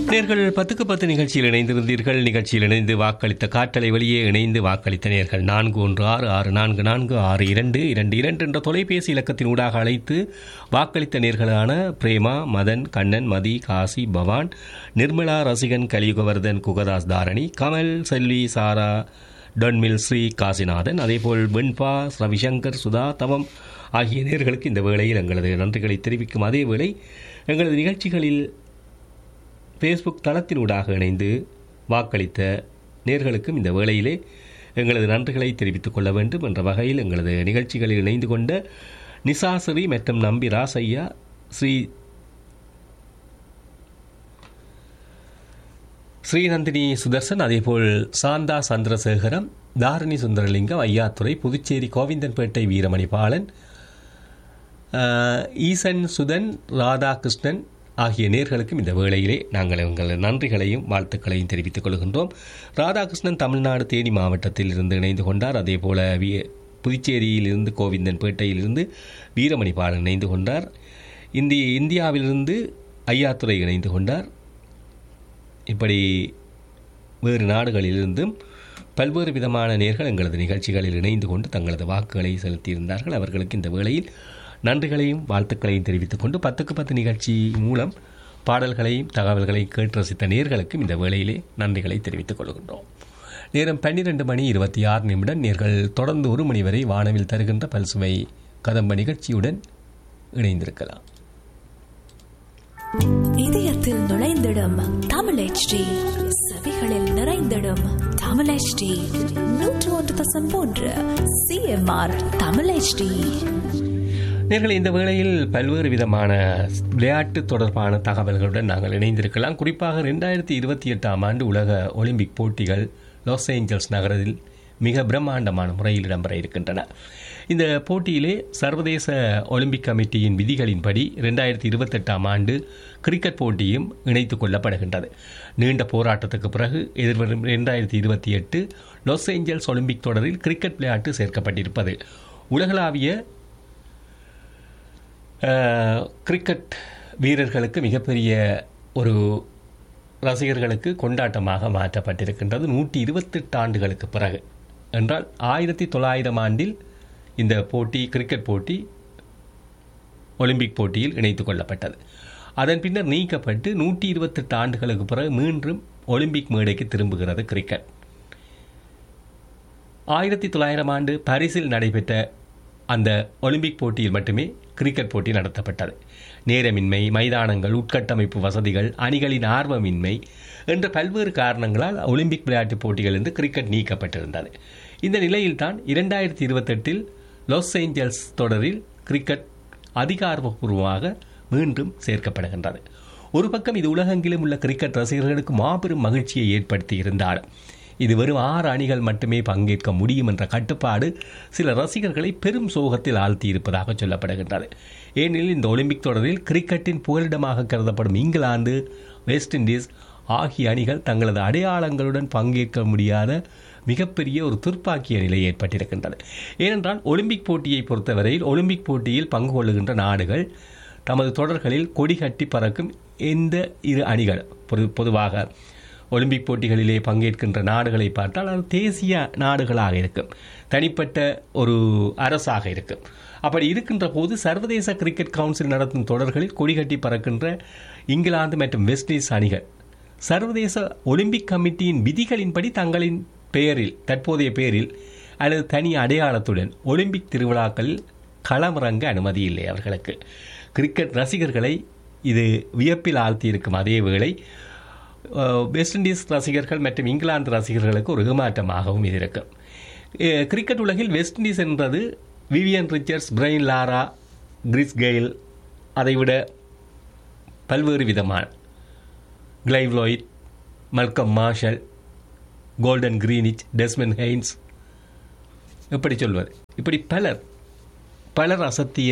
நேர்கள் பத்துக்கு பத்து நிகழ்ச்சியில் இணைந்திருந்தீர்கள் நிகழ்ச்சியில் இணைந்து வாக்களித்த காற்றலை வழியே இணைந்து வாக்களித்த நேர்கள் நான்கு ஒன்று ஆறு ஆறு நான்கு நான்கு ஆறு இரண்டு இரண்டு இரண்டு என்ற தொலைபேசி இலக்கத்தின் ஊடாக அழைத்து வாக்களித்த நேர்களான பிரேமா மதன் கண்ணன் மதி காசி பவான் நிர்மலா ரசிகன் கலியுகவர்தன் குகதாஸ் தாரணி கமல் செல்வி சாரா டொன்மில் ஸ்ரீ காசிநாதன் அதேபோல் வெண்பா ரவிசங்கர் சுதா தவம் ஆகிய நேர்களுக்கு இந்த வேளையில் எங்களது நன்றிகளை தெரிவிக்கும் அதே வேளை எங்களது நிகழ்ச்சிகளில் ஃபேஸ்புக் தளத்தினூடாக இணைந்து வாக்களித்த நேர்களுக்கும் இந்த வேளையிலே எங்களது நன்றிகளை தெரிவித்துக் கொள்ள வேண்டும் என்ற வகையில் எங்களது நிகழ்ச்சிகளில் இணைந்து கொண்ட நிசாசரி மற்றும் நம்பி ராசையா ஸ்ரீ ஸ்ரீநந்தினி சுதர்சன் அதேபோல் சாந்தா சந்திரசேகரம் தாரணி சுந்தரலிங்கம் ஐயாத்துறை புதுச்சேரி கோவிந்தன்பேட்டை வீரமணி பாலன் ஆஹ், ஈசன் சுதன் ராதாகிருஷ்ணன் ஆகிய நேர்களுக்கும் இந்த வேளையிலே நாங்கள் உங்கள் நன்றிகளையும் வாழ்த்துக்களையும் தெரிவித்துக் கொள்கின்றோம் ராதாகிருஷ்ணன் தமிழ்நாடு தேனி மாவட்டத்தில் இருந்து இணைந்து கொண்டார் அதேபோல வி புதுச்சேரியிலிருந்து கோவிந்தன் பேட்டையிலிருந்து வீரமணி பாலன் இணைந்து கொண்டார் இந்திய இந்தியாவிலிருந்து ஐயாத்துறை இணைந்து கொண்டார் இப்படி வேறு நாடுகளிலிருந்தும் பல்வேறு விதமான நேர்கள் எங்களது நிகழ்ச்சிகளில் இணைந்து கொண்டு தங்களது வாக்குகளை செலுத்தியிருந்தார்கள் அவர்களுக்கு இந்த வேளையில் நன்றிகளையும் வாழ்த்துக்களையும் தெரிவித்துக் கொண்டு பத்துக்கு பத்து நிகழ்ச்சி மூலம் பாடல்களையும் தகவல்களையும் கேட்டு ரசித்த நேர்களுக்கும் இந்த வேளையிலே நன்றிகளை தெரிவித்துக் கொள்கின்றோம் நேரம் பன்னிரண்டு மணி இருபத்தி ஆறு நிமிடம் நேர்கள் தொடர்ந்து ஒரு மணி வரை வானவில் தருகின்ற பல்சுவை கதம்ப நிகழ்ச்சியுடன் இணைந்திருக்கலாம் இதயத்தில் நுழைந்திடும் தமிழ் HD செவிகளில் நிறைந்திடும் தமிழ் HD நூற்று ஒன்று தசம் மூன்று சிஎம்ஆர் தமிழ் HD நேர்கள் இந்த வேளையில் பல்வேறு விதமான விளையாட்டு தொடர்பான தகவல்களுடன் நாங்கள் இணைந்திருக்கலாம் குறிப்பாக ரெண்டாயிரத்தி இருபத்தி எட்டாம் ஆண்டு உலக ஒலிம்பிக் போட்டிகள் லாஸ் ஏஞ்சல்ஸ் நகரத்தில் மிக பிரம்மாண்டமான முறையில் இடம்பெற இருக்கின்றன இந்த போட்டியிலே சர்வதேச ஒலிம்பிக் கமிட்டியின் விதிகளின்படி ரெண்டாயிரத்தி இருபத்தெட்டாம் ஆண்டு கிரிக்கெட் போட்டியும் இணைத்துக் கொள்ளப்படுகின்றது நீண்ட போராட்டத்துக்கு பிறகு எதிர்வரும் ரெண்டாயிரத்தி இருபத்தி எட்டு லாஸ் ஏஞ்சல்ஸ் ஒலிம்பிக் தொடரில் கிரிக்கெட் விளையாட்டு சேர்க்கப்பட்டிருப்பது உலகளாவிய அஹ், கிரிக்கெட் வீரர்களுக்கு மிகப்பெரிய ஒரு ரசிகர்களுக்கு கொண்டாட்டமாக மாற்றப்பட்டிருக்கின்றது நூற்றி இருபத்தெட்டு ஆண்டுகளுக்கு பிறகு என்றால் ஆயிரத்தி தொள்ளாயிரம் ஆண்டில் இந்த போட்டி கிரிக்கெட் போட்டி ஒலிம்பிக் போட்டியில் இணைத்துக் கொள்ளப்பட்டது அதன் பின்னர் நீக்கப்பட்டு நூற்றி இருபத்தெட்டு ஆண்டுகளுக்கு பிறகு மீண்டும் ஒலிம்பிக் மேடைக்கு திரும்புகிறது கிரிக்கெட் ஆயிரத்தி தொள்ளாயிரம் ஆண்டு பாரிஸில் நடைபெற்ற அந்த ஒலிம்பிக் போட்டியில் மட்டுமே கிரிக்கெட் போட்டி நடத்தப்பட்டது நேரமின்மை மைதானங்கள் உட்கட்டமைப்பு வசதிகள் அணிகளின் ஆர்வமின்மை என்ற பல்வேறு காரணங்களால் ஒலிம்பிக் விளையாட்டுப் போட்டிகளிலிருந்து கிரிக்கெட் நீக்கப்பட்டிருந்தது இந்த நிலையில்தான் இரண்டாயிரத்தி இருபத்தெட்டில் லாஸ் ஏஞ்சல்ஸ் தொடரில் கிரிக்கெட் அதிகாரப்பூர்வமாக மீண்டும் சேர்க்கப்படுகின்றது ஒரு பக்கம் இது உலகெங்கிலும் உள்ள கிரிக்கெட் ரசிகர்களுக்கு மாபெரும் மகிழ்ச்சியை ஏற்படுத்தி இருந்தாலும் இது வெறும் ஆறு அணிகள் மட்டுமே பங்கேற்க முடியும் என்ற கட்டுப்பாடு சில ரசிகர்களை பெரும் சோகத்தில் ஆழ்த்தி இருப்பதாக சொல்லப்படுகின்றது ஏனெனில் இந்த ஒலிம்பிக் தொடரில் கிரிக்கெட்டின் புகலிடமாக கருதப்படும் இங்கிலாந்து வெஸ்ட் இண்டீஸ் ஆகிய அணிகள் தங்களது அடையாளங்களுடன் பங்கேற்க முடியாத மிகப்பெரிய ஒரு துர்ப்பாக்கிய நிலை ஏற்பட்டிருக்கின்றது ஏனென்றால் ஒலிம்பிக் போட்டியை பொறுத்தவரையில் ஒலிம்பிக் போட்டியில் பங்கு கொள்ளுகின்ற நாடுகள் தமது தொடர்களில் கொடி கட்டி பறக்கும் எந்த இரு அணிகள் பொது- பொதுவாக ஒலிம்பிக் போட்டிகளிலே பங்கேற்கின்ற நாடுகளை பார்த்தால் அது தேசிய நாடுகளாக இருக்கும் தனிப்பட்ட ஒரு அரசாக இருக்கும் அப்படி இருக்கின்ற போது சர்வதேச கிரிக்கெட் கவுன்சில் நடத்தும் தொடர்களில் கொடிகட்டி பறக்கின்ற இங்கிலாந்து மற்றும் வெஸ்ட் இண்டீஸ் அணிகள் சர்வதேச ஒலிம்பிக் கமிட்டியின் விதிகளின்படி தங்களின் பெயரில் தற்போதைய பெயரில் அல்லது தனி அடையாளத்துடன் ஒலிம்பிக் திருவிழாக்களில் களமிறங்க அனுமதி இல்லை அவர்களுக்கு கிரிக்கெட் ரசிகர்களை இது வியப்பில் ஆழ்த்தியிருக்கும் அதே வேளை அஹ், வெஸ்ட் இண்டீஸ் ரசிகர்கள் மற்றும் இங்கிலாந்து ரசிகர்களுக்கு ஒரு ஏமாற்றமாகவும் இது இருக்கும் அஹ், கிரிக்கெட் உலகில் வெஸ்ட் இண்டீஸ் என்பது Vivian Richards Brian Lara Chris Gayle அதைவிட பல்வேறு விதமான Clive Lloyd Malcolm Marshall Gordon Greenidge Desmond Haynes இப்படி சொல்வது இப்படி பலர் பலர் அசத்திய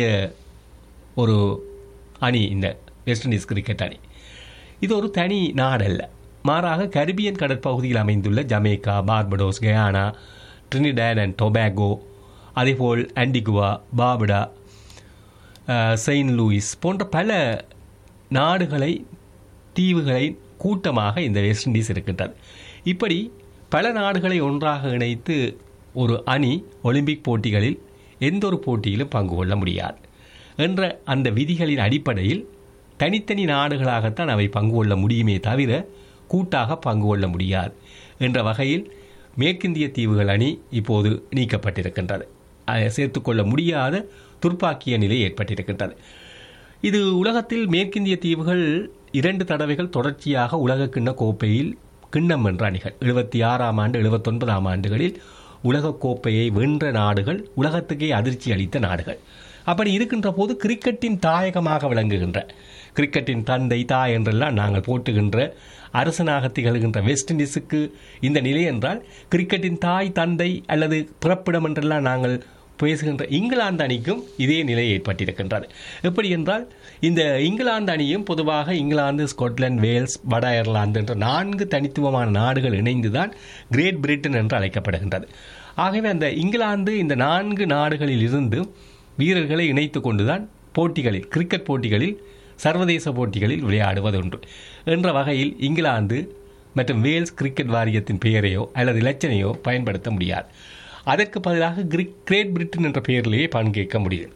ஒரு அணி இந்த வெஸ்ட் இண்டீஸ் கிரிக்கெட் அணி இது ஒரு தனி நாடல்ல மாறாக கரிபியன் கடற்பகுதியில் அமைந்துள்ள Jamaica Barbados Guyana Trinidad and Tobago அதேபோல் ஆண்டிகுவா பாபுடா அஹ், செயின்ட் லூயிஸ் போன்ற பல நாடுகளை தீவுகளை கூட்டமாக இந்த வெஸ்ட் இண்டீஸ் இருக்கின்றது இப்படி பல நாடுகளை ஒன்றாக இணைத்து ஒரு அணி ஒலிம்பிக் போட்டிகளில் எந்த ஒரு போட்டியிலும் பங்கு கொள்ள முடியாது என்ற அந்த விதிகளின் அடிப்படையில் தனித்தனி நாடுகளாகத்தான் அவை பங்கு கொள்ள முடியுமே தவிர கூட்டாக பங்கு கொள்ள முடியாது என்ற வகையில் மேற்கிந்திய தீவுகள் அணி இப்போது நீக்கப்பட்டிருக்கின்றது அதை சேர்த்துக்கொள்ள முடியாத துர்ப்பாக்கிய நிலை ஏற்பட்டிருக்கின்றது இது உலகத்தில் மேற்கிந்திய தீவுகள் இரண்டு தடவைகள் தொடர்ச்சியாக உலக கிண்ண கோப்பையில் கிண்ணம் வென்ற அணிகள் எழுபத்தி ஆறாம் ஆண்டு எழுபத்தொன்பதாம் ஆண்டுகளில் உலகக் கோப்பையை வென்ற நாடுகள் உலகத்துக்கே அதிர்ச்சி அளித்த நாடுகள் அப்படி இருக்கின்ற போது கிரிக்கெட்டின் தாயகமாக விளங்குகின்ற கிரிக்கெட்டின் தந்தை தாய் என்றெல்லாம் நாங்கள் போட்டுகின்ற அரசனாக திகழ்கின்ற வெஸ்ட் இண்டீஸுக்கு இந்த நிலை என்றால் கிரிக்கெட்டின் தாய் தந்தை அல்லது பிறப்பிடம் என்றெல்லாம் நாங்கள் பேசுகின்ற இங்கிலாந்து அணிக்கும் இதே நிலை ஏற்பட்டிருக்கின்றது எப்படி என்றால் இந்த இங்கிலாந்து அணியும் பொதுவாக இங்கிலாந்து ஸ்காட்லாந்து வேல்ஸ் வட அயர்லாந்து என்ற நான்கு தனித்துவமான நாடுகள் இணைந்துதான் கிரேட் பிரிட்டன் என்று அழைக்கப்படுகின்றது ஆகவே அந்த இங்கிலாந்து இந்த நான்கு நாடுகளில் இருந்து வீரர்களை இணைத்து கொண்டுதான் போட்டிகளில் கிரிக்கெட் போட்டிகளில் சர்வதேச போட்டிகளில் விளையாடுவதுண்டு என்ற வகையில் இங்கிலாந்து மற்றும் வேல்ஸ் கிரிக்கெட் வாரியத்தின் பெயரையோ அல்லது இலச்சனையோ பயன்படுத்த முடியாது அதற்கு பதிலாக கிரிக் கிரேட் பிரிட்டன் என்ற பெயரிலேயே பங்கேற்க முடியும்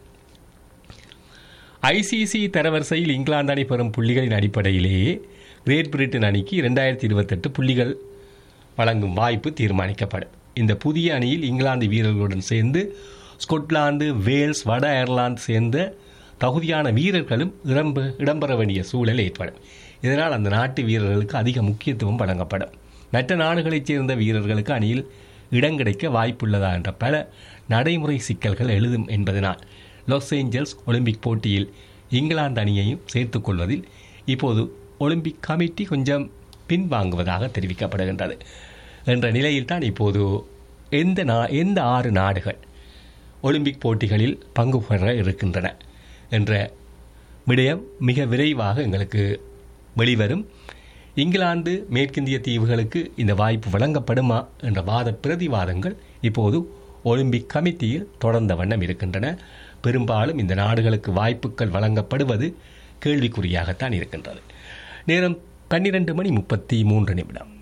ஐசிசி தரவரிசையில் இங்கிலாந்து அணி பெறும் புள்ளிகளின் அடிப்படையிலேயே கிரேட் பிரிட்டன் அணிக்கு இரண்டாயிரத்தி இருபத்தெட்டு புள்ளிகள் வழங்கும் வாய்ப்பு தீர்மானிக்கப்படும் இந்த புதிய அணியில் இங்கிலாந்து வீரர்களுடன் சேர்ந்து ஸ்கொட்லாந்து வேல்ஸ் வட அயர்லாந்து சேர்ந்த தகுதியான வீரர்களும் இடம்பெ இடம்பெற வேண்டிய சூழல் ஏற்படும் இதனால் அந்த நாட்டு வீரர்களுக்கு அதிக முக்கியத்துவம் வழங்கப்படும் மற்ற நாடுகளைச் சேர்ந்த வீரர்களுக்கு அணியில் இடம் கிடைக்க வாய்ப்புள்ளதா என்ற பல நடைமுறை சிக்கல்கள் எழுதும் என்பதனால் லாஸ் ஏஞ்சல்ஸ் ஒலிம்பிக் போட்டியில் இங்கிலாந்து அணியையும் சேர்த்துக் கொள்வதில் இப்போது ஒலிம்பிக் கமிட்டி கொஞ்சம் பின்வாங்குவதாக தெரிவிக்கப்படுகின்றது என்ற நிலையில்தான் இப்போது எந்த நா எந்த ஆறு நாடுகள் ஒலிம்பிக் போட்டிகளில் பங்கு பெற இருக்கின்றன என்ற விடயம் மிக விரைவாக எங்களுக்கு வெளிவரும் இங்கிலாந்து மேற்கிந்திய தீவுகளுக்கு இந்த வாய்ப்பு வழங்கப்படுமா என்ற வாத பிரதிவாதங்கள் இப்போது ஒலிம்பிக் கமிட்டியில் தொடர்ந்த வண்ணம் இருக்கின்றன பெரும்பாலும் இந்த நாடுகளுக்கு வாய்ப்புகள் வழங்கப்படுவது கேள்விக்குறியாகத்தான் இருக்கின்றது நேரம் பன்னிரண்டு மணி முப்பத்தி மூன்று நிமிடம்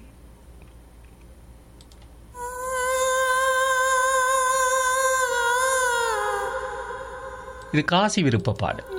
இது காசி விருப்ப பாடு